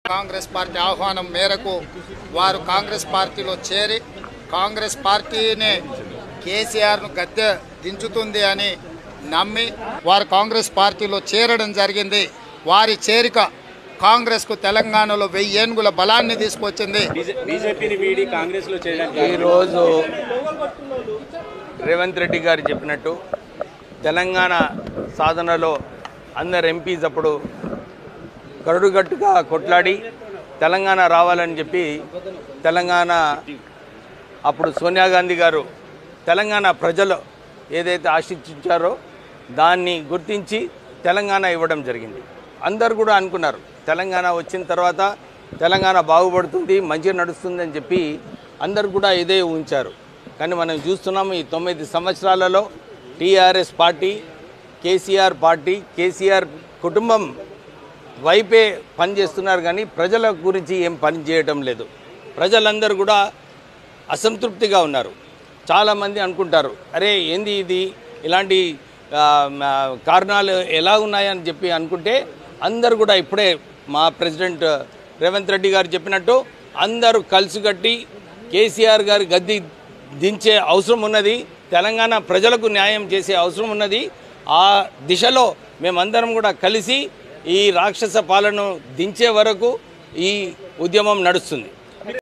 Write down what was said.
Congress party ఆహ్వానం మేరకు వారు కాంగ్రెస్ పార్టీలో చేరి కాంగ్రెస్ పార్టీని కేసీఆర్ను గద్దె దించుతుంది అని నమ్మి వారు కాంగ్రెస్ పార్టీలో చేరడం జరిగింది వారి చేరిక కాంగ్రెస్కు తెలంగాణలో వెయ్యి ఏనుగుల బలాన్ని తీసుకొచ్చింది బీజేపీని వీడి కాంగ్రెస్ లో చేయడానికి ఈరోజు రేవంత్ రెడ్డి గారు చెప్పినట్టు తెలంగాణ సాధనలో అందరు ఎంపీస్ అప్పుడు కరుడుగట్టుగా కొట్లాడి తెలంగాణ రావాలని చెప్పి తెలంగాణ అప్పుడు సోనియా గాంధీ గారు తెలంగాణ ప్రజలు ఏదైతే ఆశించారో దాన్ని గుర్తించి తెలంగాణ ఇవ్వడం జరిగింది అందరు కూడా అనుకున్నారు తెలంగాణ వచ్చిన తర్వాత తెలంగాణ బాగుపడుతుంది మంచిగా నడుస్తుంది అని చెప్పి అందరు కూడా ఇదే ఉంచారు కానీ మనం చూస్తున్నాము ఈ తొమ్మిది సంవత్సరాలలో టీఆర్ఎస్ పార్టీ కేసీఆర్ పార్టీ కేసీఆర్ కుటుంబం వైపే పనిచేస్తున్నారు కానీ ప్రజల గురించి ఏం పని చేయటం లేదు ప్రజలందరూ కూడా అసంతృప్తిగా ఉన్నారు చాలామంది అనుకుంటారు అరే ఏంది ఇది ఇలాంటి ఆ, ఆ, కారణాలు ఎలా ఉన్నాయని చెప్పి అనుకుంటే అందరు కూడా ఇప్పుడే మా ప్రెసిడెంట్ రేవంత్ రెడ్డి గారు చెప్పినట్టు అందరూ కలిసికట్టి కేసీఆర్ గారి గద్దె దించే అవసరం ఉన్నది తెలంగాణ ప్రజలకు న్యాయం చేసే అవసరం ఉన్నది ఆ దిశలో మేమందరం కూడా కలిసి ఈ రాక్షస పాలన దించే వరకు ఈ ఉద్యమం నడుస్తుంది